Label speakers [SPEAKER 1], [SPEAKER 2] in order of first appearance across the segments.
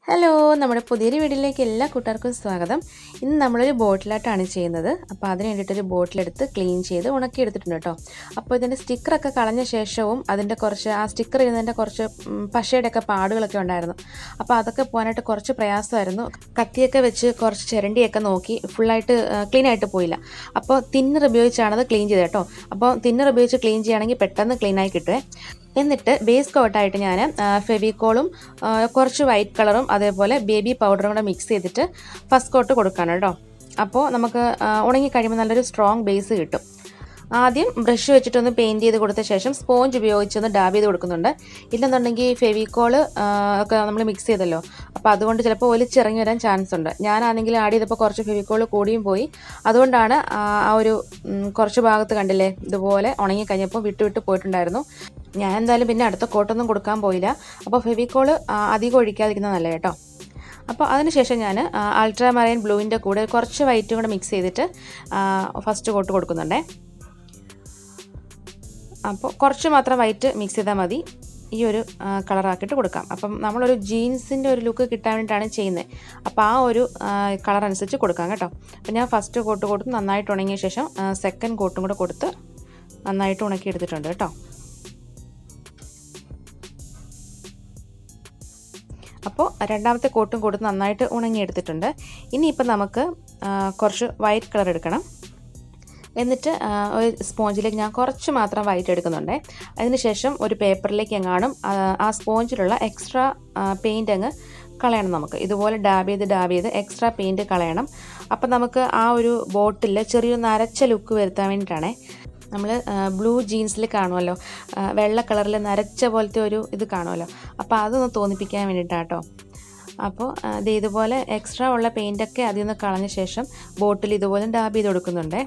[SPEAKER 1] hello നമ്മുടെ പുതിയൊരു വീഡിയോയിലേക്ക് എല്ലാ കൂട്ടുകാർക്കും സ്വാഗതം ഇന്ന് നമ്മളൊരു ബോട്ടിലായിട്ടാണ് ചെയ്യുന്നത് അപ്പോൾ അതിന് വേണ്ടിയിട്ടൊരു ബോട്ടിലെടുത്ത് ക്ലീൻ ചെയ്ത് ഉണക്കിയെടുത്തിട്ടുണ്ട് കേട്ടോ അപ്പോൾ ഇതിൻ്റെ സ്റ്റിക്കറൊക്കെ കളഞ്ഞ ശേഷവും അതിൻ്റെ കുറച്ച് ആ സ്റ്റിക്കർ ഇരുന്നതിൻ്റെ കുറച്ച് ഉം, പശയുടെയൊക്കെ പാടുകളൊക്കെ ഉണ്ടായിരുന്നു അപ്പോൾ അതൊക്കെ പോകാനായിട്ട് കുറച്ച് പ്രയാസമായിരുന്നു കത്തിയൊക്കെ വെച്ച് കുറച്ച് ചിരണ്ടിയൊക്കെ നോക്കി ഫുള്ളായിട്ട് ക്ലീൻ ആയിട്ട് പോയില്ല അപ്പോൾ തിന്നർ ഉപയോഗിച്ചാണ് അത് ക്ലീൻ ചെയ്തത് കേട്ടോ അപ്പോൾ തിന്നർ ഉപയോഗിച്ച് ക്ലീൻ ചെയ്യുകയാണെങ്കിൽ പെട്ടെന്ന് ക്ലീൻ ആയി കിട്ടുമേ എന്നിട്ട് ബേസ് കോട്ടായിട്ട് ഞാൻ ഫെവിക്കോളും ആ, കുറച്ച് വൈറ്റ് കളറും അതേപോലെ ബേബി പൗഡറും കൂടെ മിക്സ് ചെയ്തിട്ട് ഫസ്റ്റ് കോട്ട് കൊടുക്കുകയാണ് കേട്ടോ അപ്പോൾ നമുക്ക് ആ, ഉണങ്ങി കഴിയുമ്പോൾ നല്ലൊരു സ്ട്രോങ് ബേസ് കിട്ടും ആദ്യം ബ്രഷ് വെച്ചിട്ടൊന്ന് പെയിൻറ് ചെയ്ത് കൊടുത്ത ശേഷം സ്പോഞ്ച് ഉപയോഗിച്ചൊന്ന് ഡാബ് ചെയ്ത് കൊടുക്കുന്നുണ്ട് ഇല്ലെന്നുണ്ടെങ്കിൽ ഫെവിക്കോള് ഒക്കെ നമ്മൾ മിക്സ് ചെയ്തല്ലോ അപ്പോൾ അതുകൊണ്ട് ചിലപ്പോൾ ഒലിച്ചിറങ്ങി വരാൻ ചാൻസ് ഉണ്ട് ഞാനാണെങ്കിൽ ആഡ് ചെയ്തപ്പോൾ കുറച്ച് ഫെവിക്കോൾ കൂടിയും പോയി അതുകൊണ്ടാണ് ആ ആ ഒരു ഉം, കുറച്ച് ഭാഗത്ത് കണ്ടില്ലേ ഇതുപോലെ ഉണങ്ങി കഴിഞ്ഞപ്പോൾ വിട്ട് വിട്ട് പോയിട്ടുണ്ടായിരുന്നു ഞാൻ എന്തായാലും പിന്നെ അടുത്ത കോട്ടൊന്നും കൊടുക്കാൻ പോയില്ല അപ്പോൾ ഫെവിക്കോള് അധികം ഒഴിക്കാതിരിക്കുന്നത് നല്ല കേട്ടോ അപ്പോൾ അതിനുശേഷം ഞാൻ അൾട്രാ മറൈൻ ബ്ലൂവിൻ്റെ കൂടെ കുറച്ച് വൈറ്റും കൂടെ മിക്സ് ചെയ്തിട്ട് ഫസ്റ്റ് കോട്ട് കൊടുക്കുന്നുണ്ടേ അപ്പോൾ കുറച്ച് മാത്രം വൈറ്റ് മിക്സ് ചെയ്താൽ മതി ഈ ഒരു കളറാക്കിയിട്ട് കൊടുക്കാം അപ്പം നമ്മളൊരു ജീൻസിൻ്റെ ഒരു ലുക്ക് കിട്ടാൻ വേണ്ടിയിട്ടാണ് ചെയ്യുന്നത് അപ്പോൾ ആ ഒരു കളർ അനുസരിച്ച് കൊടുക്കാം കേട്ടോ അപ്പോൾ ഞാൻ ഫസ്റ്റ് കോട്ട് കൊടുത്ത് നന്നായിട്ട് ഉണങ്ങിയ ശേഷം സെക്കൻഡ് കോട്ടും കൂടെ കൊടുത്ത് നന്നായിട്ട് ഉണക്കി എടുത്തിട്ടുണ്ട് കേട്ടോ അപ്പോൾ രണ്ടാമത്തെ കോട്ടും കൊടുത്ത് നന്നായിട്ട് ഉണങ്ങിയെടുത്തിട്ടുണ്ട് ഇനിയിപ്പോൾ നമുക്ക് ആ, കുറച്ച് വൈറ്റ് കളർ എടുക്കണം എന്നിട്ട് ആ, ഒരു സ്പോഞ്ചിലേക്ക് ഞാൻ കുറച്ച് മാത്രം വൈറ്റ് എടുക്കുന്നുണ്ട് അതിനുശേഷം ഒരു പേപ്പറിലേക്ക് എങ്ങാനും ആ, ആ സ്പോഞ്ചിലുള്ള എക്സ്ട്രാ പെയിൻ്റ് അങ്ങ് കളയണം നമുക്ക് ഇതുപോലെ ഡാബ് ചെയ്ത് ഡാബ് ചെയ്ത് എക്സ്ട്രാ പെയിൻറ്റ് കളയണം അപ്പം നമുക്ക് ആ ഒരു ബോട്ടിൽ ചെറിയൊരു നരച്ച ലുക്ക് വരുത്താൻ വേണ്ടിയിട്ടാണേ നമ്മൾ ബ്ലൂ ജീൻസിൽ കാണുമല്ലോ ആ, വെള്ള കളറിൽ നരച്ച പോലത്തെ ഒരു ഇത് കാണുമല്ലോ അപ്പോൾ അതൊന്ന് തോന്നിപ്പിക്കാൻ വേണ്ടിയിട്ടാണ് കേട്ടോ അപ്പോൾ ഇത് ഇതുപോലെ എക്സ്ട്രാ ഉള്ള പെയിൻ്റൊക്കെ അതിൽ നിന്ന് കളഞ്ഞ ശേഷം ബോട്ടിൽ ഇതുപോലെ ഡാബ് ചെയ്ത് കൊടുക്കുന്നുണ്ട്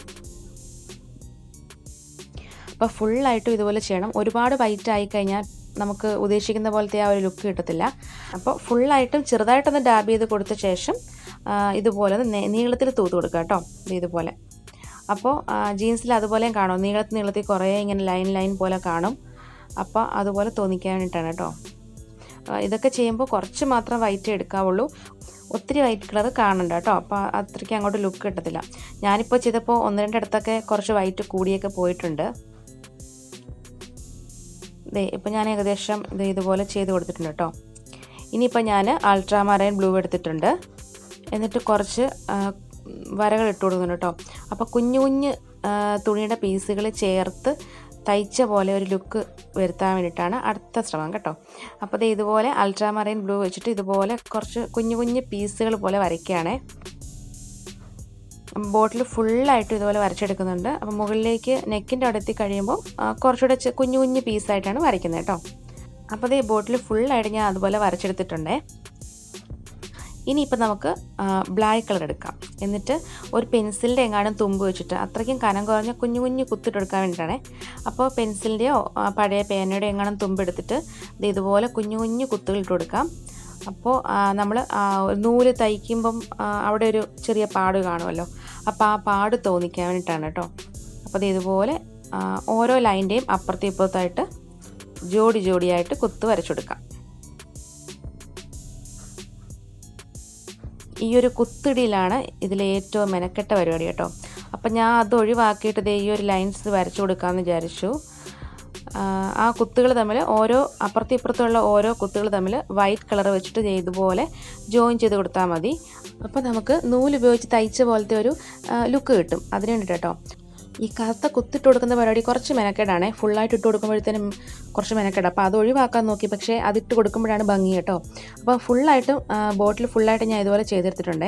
[SPEAKER 1] അപ്പോൾ ഫുള്ളായിട്ടും ഇതുപോലെ ചെയ്യണം ഒരുപാട് വൈറ്റ് ആയി കഴിഞ്ഞാൽ നമുക്ക് ഉദ്ദേശിക്കുന്ന പോലത്തെ ആ ഒരു ലുക്ക് കിട്ടത്തില്ല അപ്പോൾ ഫുള്ളായിട്ടും ചെറുതായിട്ടൊന്ന് ഡാബ് ചെയ്ത് കൊടുത്ത ശേഷം ആ, ഇതുപോലെ ഒന്ന് നേ- നീളത്തിൽ തൂത്ത് കൊടുക്കുക കേട്ടോ ഇത് ഇതുപോലെ അപ്പോൾ ജീൻസിൽ അതുപോലെയും കാണും നീളത്തിൽ നീളത്തിൽ കുറേ ഇങ്ങനെ ലൈൻ ലൈൻ പോലെ കാണും അപ്പോൾ അതുപോലെ തോന്നിക്കാൻ വേണ്ടിയിട്ടാണ് കേട്ടോ ആ, ഇതൊക്കെ ചെയ്യുമ്പോൾ കുറച്ച് മാത്രം വൈറ്റ് എടുക്കാവുള്ളൂ ഒത്തിരി വൈറ്റ് കളർ കാണണ്ട കേട്ടോ അപ്പോൾ അത്രയ്ക്ക് അങ്ങോട്ട് ലുക്ക് കിട്ടത്തില്ല ഞാനിപ്പോൾ ചെയ്തപ്പോൾ ഒന്ന് രണ്ടിടത്തൊക്കെ കുറച്ച് വൈറ്റ് കൂടിയൊക്കെ പോയിട്ടുണ്ട് ദേ ഇപ്പം ഞാൻ ഏകദേശം ഇത് ഇതുപോലെ ചെയ്ത് കൊടുത്തിട്ടുണ്ട് കേട്ടോ ഇനിയിപ്പോൾ ഞാൻ അൾട്രാമറൈൻ ബ്ലൂ എടുത്തിട്ടുണ്ട് എന്നിട്ട് കുറച്ച് ആ, വരകൾ ഇട്ട് കൊടുക്കുന്നുണ്ട് കേട്ടോ അപ്പോൾ കുഞ്ഞു കുഞ്ഞ് ആ, തുണിയുടെ പീസുകൾ ചേർത്ത് തയ്ച്ച പോലെ ഒരു ലുക്ക് വരുത്താൻ വേണ്ടിയിട്ടാണ് അടുത്ത ശ്രമം കേട്ടോ അപ്പോൾ ദേ ഇതുപോലെ അൾട്രാമറൈൻ ബ്ലൂ വെച്ചിട്ട് ഇതുപോലെ കുറച്ച് കുഞ്ഞു കുഞ്ഞ് പീസുകൾ പോലെ വരയ്ക്കുകയാണേ ബോട്ടിൽ ഫുള്ളായിട്ട് ഇതുപോലെ വരച്ചെടുക്കുന്നുണ്ട് അപ്പം മുകളിലേക്ക് നെക്കിൻ്റെ അവിടെ എത്തി കഴിയുമ്പോൾ ആ, കുറച്ചുകൂടെ ചെ- കുഞ്ഞു കുഞ്ഞു പീസായിട്ടാണ് വരയ്ക്കുന്നത് കേട്ടോ അപ്പോൾ അതേ ബോട്ടിൽ ഫുള്ളായിട്ട് ഞാൻ അതുപോലെ വരച്ചെടുത്തിട്ടുണ്ടേ ഇനിയിപ്പോൾ നമുക്ക് ബ്ലാക്ക് കളർ എടുക്കാം എന്നിട്ട് ഒരു പെൻസിലിൻ്റെ എങ്ങാനും തുമ്പ് വെച്ചിട്ട് അത്രയ്ക്കും കനം കുറഞ്ഞ കുഞ്ഞു കുഞ്ഞു കുത്തിട്ടെടുക്കാൻ വേണ്ടിയിട്ടാണേ അപ്പോൾ പെൻസിലിൻ്റെയോ ആ, പഴയ പേനയുടെ എങ്ങാനും തുമ്പ് എടുത്തിട്ട് ഇത് ഇതുപോലെ കുഞ്ഞു കുഞ്ഞു കുത്തുകൾ ഇട്ട് കൊടുക്കാം അപ്പോൾ നമ്മൾ നൂല് തയ്ക്കുമ്പം ആ, അവിടെ ഒരു ചെറിയ പാട് കാണുമല്ലോ അപ്പോൾ ആ പാട് തോന്നിക്കാൻ വേണ്ടിയിട്ടാണ് കേട്ടോ അപ്പോൾ ഇത് ഇതുപോലെ ആ, ഓരോ ലൈൻ്റെയും അപ്പുറത്തും ഇപ്പുറത്തായിട്ട് ജോഡി ജോഡിയായിട്ട് കുത്ത് വരച്ചു കൊടുക്കാം ഈ ഒരു കുത്തിടിയിലാണ് ഇതിലെ ഏറ്റവും മെനക്കെട്ട പരിപാടി കേട്ടോ അപ്പം ഞാൻ അത് ഒഴിവാക്കിയിട്ട് ദേ ഈ ഒരു ലൈൻസ് വരച്ചു കൊടുക്കാമെന്ന് വിചാരിച്ചു ആ, ആ കുത്തുകൾ തമ്മിൽ ഓരോ അപ്പുറത്തും ഇപ്പുറത്തുള്ള ഓരോ കുത്തുകൾ തമ്മിൽ വൈറ്റ് കളർ വെച്ചിട്ട് ദേ ഇതുപോലെ ജോയിൻ ചെയ്ത് കൊടുത്താൽ മതി അപ്പോൾ നമുക്ക് നൂല് ഉപയോഗിച്ച് തയ്ച്ച പോലത്തെ ഒരു ലുക്ക് കിട്ടും അതിന് വേണ്ടിയിട്ട് കേട്ടോ ഈ കറുത്ത കുത്തിട്ട് കൊടുക്കുന്ന പരിപാടി കുറച്ച് മെനക്കേടാണ് ഫുള്ളായിട്ട് ഇട്ട് കൊടുക്കുമ്പോഴത്തേനും കുറച്ച് മെനക്കേട് അപ്പോൾ അത് ഒഴിവാക്കാൻ നോക്കി പക്ഷേ അതിട്ട് കൊടുക്കുമ്പോഴാണ് ഭംഗി കേട്ടോ അപ്പോൾ ഫുള്ളായിട്ടും ബോട്ടിൽ ഫുള്ളായിട്ട് ഞാൻ ഇതുപോലെ ചെയ്തെടുത്തിട്ടുണ്ട്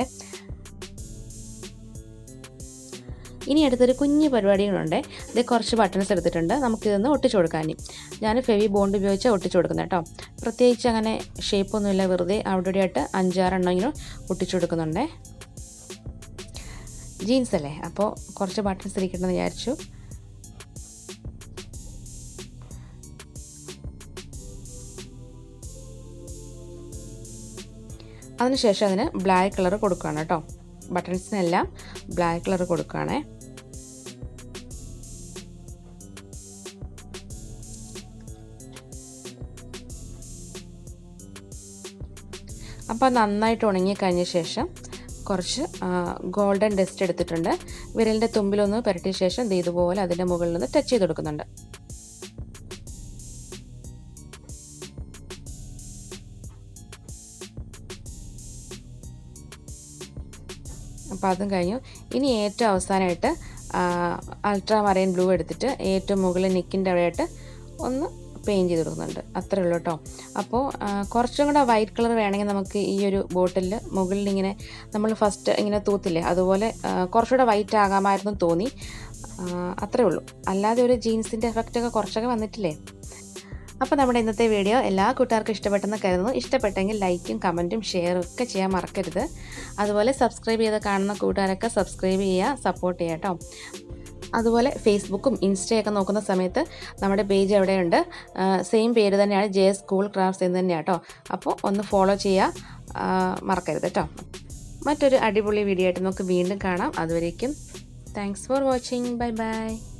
[SPEAKER 1] ഇനി അടുത്തൊരു കുഞ്ഞു പരിപാടികളുണ്ട് ഇത് കുറച്ച് ബട്ടൺസ് എടുത്തിട്ടുണ്ട് നമുക്കിതൊന്ന് ഒട്ടിച്ചു കൊടുക്കാൻ ഞാൻ ഫെവി ബോണ്ട് ഉപയോഗിച്ച് ഒട്ടിച്ചു കൊടുക്കുന്നത് കേട്ടോ പ്രത്യേകിച്ച് അങ്ങനെ ഷേപ്പൊന്നുമില്ല വെറുതെ അവിടെ ഇവിടെയായിട്ട് അഞ്ചാറെണ്ണം ഇങ്ങനെ ഒട്ടിച്ചു കൊടുക്കുന്നുണ്ട് ജീൻസ് അല്ലേ അപ്പോൾ കുറച്ച് ബട്ടൺസ് ഇരിക്കണമെന്ന് വിചാരിച്ചു അതിനുശേഷം അതിന് ബ്ലാക്ക് കളർ കൊടുക്കുകയാണ് കേട്ടോ ബട്ടൺസിനെല്ലാം ബ്ലാക്ക് കളർ കൊടുക്കുകയാണേ അപ്പോൾ നന്നായിട്ട് ഉണങ്ങി കഴിഞ്ഞ ശേഷം കുറച്ച് ഗോൾഡൻ ഡസ്റ്റ് എടുത്തിട്ടുണ്ട് വിരലിൻ്റെ തുമ്പിലൊന്ന് പുരട്ടിയ ശേഷം ദേ ഇതുപോലെ അതിൻ്റെ മുകളിൽ നിന്ന് ടച്ച് ചെയ്ത് കൊടുക്കുന്നുണ്ട് അപ്പോൾ അതും കഴിഞ്ഞു ഇനി ഏറ്റവും അവസാനമായിട്ട് അൾട്രാ മറൈൻ ബ്ലൂ എടുത്തിട്ട് ഏറ്റവും മുകളിൽ നിക്കിൻ്റെ അവിടെയായിട്ട് ഒന്ന് പെയിൻറ്റ് ചെയ്ത് കൊടുക്കുന്നുണ്ട് അത്രേ ഉള്ളൂ കേട്ടോ അപ്പോൾ കുറച്ചും കൂടെ വൈറ്റ് കളർ വേണമെങ്കിൽ നമുക്ക് ഈ ഒരു ബോട്ടിലിൽ മുകളിൽ ഇങ്ങനെ നമ്മൾ ഫസ്റ്റ് ഇങ്ങനെ തൂത്തില്ലേ അതുപോലെ കുറച്ചുകൂടെ വൈറ്റ് ആകാമായിരുന്നു തോന്നി അത്രേ ഉള്ളൂ അല്ലാതെ ഒരു ജീൻസിൻ്റെ എഫക്റ്റൊക്കെ കുറച്ചൊക്കെ വന്നിട്ടില്ലേ അപ്പോൾ നമ്മുടെ ഇന്നത്തെ വീഡിയോ എല്ലാ കൂട്ടുകാർക്കും ഇഷ്ടപ്പെട്ടെന്ന് കരുതുന്നു ഇഷ്ടപ്പെട്ടെങ്കിൽ ലൈക്കും കമൻറ്റും ഷെയറും ഒക്കെ ചെയ്യാൻ മറക്കരുത് അതുപോലെ സബ്സ്ക്രൈബ് ചെയ്ത് കാണുന്ന കൂട്ടുകാരൊക്കെ സബ്സ്ക്രൈബ് ചെയ്യുക സപ്പോർട്ട് ചെയ്യുക കേട്ടോ അതുപോലെ ഫേസ്ബുക്കും ഇൻസ്റ്റയൊക്കെ നോക്കുന്ന സമയത്ത് നമ്മുടെ പേജ് എവിടെയുണ്ട് സെയിം പേര് തന്നെയാണ് ജെ സ്കൂൾ ക്രാഫ്റ്റ്സ് എന്ന് തന്നെയാണ് കേട്ടോ അപ്പോൾ ഒന്ന് ഫോളോ ചെയ്യുക മറക്കരുത് കേട്ടോ മറ്റൊരു അടിപൊളി വീഡിയോ ആയിട്ട് നമുക്ക് വീണ്ടും കാണാം അതുവരേക്കും thanks for watching bye by